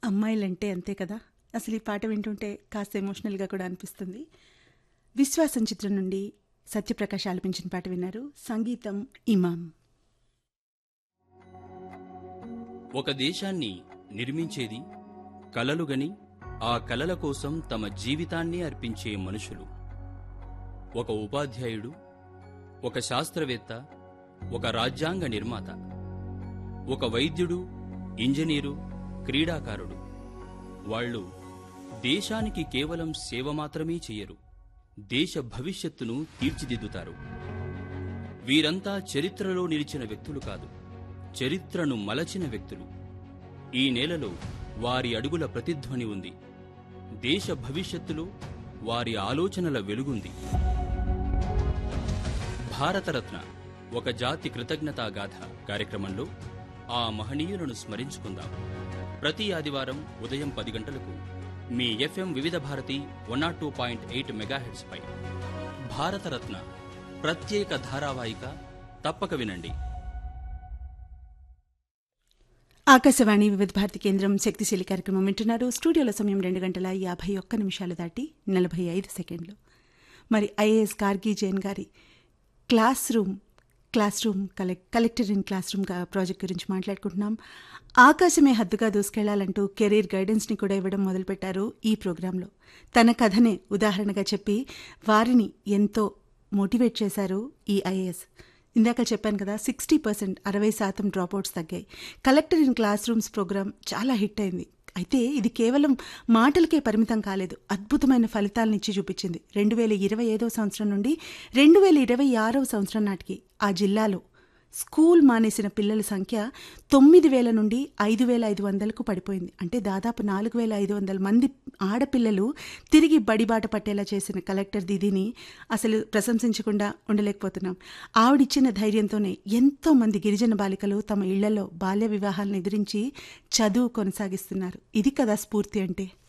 అమ్మాయిలంటే అంతే కదా అసలు ఈ పాట వింటుంటే కాస్త ఎమోషనల్గా కూడా అనిపిస్తుంది విశ్వాసం చిత్రం నుండి సత్యప్రకాష్ ఆలపించిన పాట విన్నారు సంగీతం ఇమాం ఒక దేశాన్ని నిర్మించేది కలలుగని ఆ కలల కోసం తమ జీవితాన్ని అర్పించే మనుషులు ఒక ఉపాధ్యాయుడు ఒక శాస్త్రవేత్త ఒక రాజ్యాంగ నిర్మాత ఒక వైద్యుడు ఇంజనీరు క్రీడాకారుడు వాళ్ళు దేశానికి కేవలం సేవ మాత్రమే చెయ్యరు దేశ భవిష్యత్తును తీర్చిదిద్దుతారు వీరంతా చరిత్రలో నిలిచిన వ్యక్తులు కాదు చరిత్రను మలచిన వ్యక్తులు ఈ నేలలో వారి అడుగుల ప్రతిధ్వని ఉంది దేశ భవిష్యత్తులో వారి ఆలోచనల వెలుగుంది భారతరత్న ఒక జాతి కృతజ్ఞతా గాథ కార్యక్రమంలో ఆ మహనీయులను స్మరించుకుందాం ప్రతి ఆదివారం ఉదయం పది గంటలకు మీ FM Vividh Bharati one nought two point eight megahertz పై భారతరత్న ప్రత్యేక ధారావాహిక తప్పక వినండి ఆకాశవాణి వివిధ భారతి కేంద్రం శక్తిశీలి కార్యక్రమం వింటున్నారు స్టూడియోలో సమయం రెండు గంటల యాభై ఒక్క నిమిషాలు దాటి నలభై ఐదు సెకండ్లు మరి ఐఏఎస్ కార్గి జైన్ గారి క్లాస్ రూమ్ క్లాస్ రూమ్ కలెక్ కలెక్టర్ ఇన్ క్లాస్ రూమ్ గా- ప్రాజెక్ట్ గురించి మాట్లాడుకుంటున్నాం ఆకాశమే హద్దుగా దూసుకెళ్లాలంటూ కెరీర్ గైడెన్స్ని కూడా ఇవ్వడం మొదలుపెట్టారు ఈ ప్రోగ్రాంలో తన కథనే ఉదాహరణగా చెప్పి వారిని ఎంతో మోటివేట్ చేశారు ఈ ఐఏఎస్ ఇందాక చెప్పాను కదా సిక్స్టీ పర్సెంట్ అరవై శాతం డ్రాప్అవుట్స్ తగ్గాయి collector in class rooms program చాలా హిట్ అయింది అయితే ఇది కేవలం మాటలకే పరిమితం కాలేదు అద్భుతమైన ఫలితాలను ఇచ్చి చూపించింది రెండు వేల ఇరవై ఐదవ సంవత్సరం నుండి రెండు వేల ఇరవై ఆరవ సంవత్సరం నాటికి ఆ జిల్లాలో స్కూల్ మానేసిన పిల్లల సంఖ్య తొమ్మిది వేల నుండి ఐదు వేల ఐదు వందలకు పడిపోయింది అంటే దాదాపు నాలుగు వేల ఐదు వందల మంది ఆడపిల్లలు తిరిగి బడిబాట పట్టేలా చేసిన కలెక్టర్ దీదీని అసలు ప్రశంసించకుండా ఉండలేకపోతున్నాం ఆవిడిచ్చిన ధైర్యంతోనే ఎంతో మంది గిరిజన బాలికలు తమ ఇళ్లలో బాల్య వివాహాలను ఎదిరించి చదువు కొనసాగిస్తున్నారు ఇది కదా స్ఫూర్తి అంటే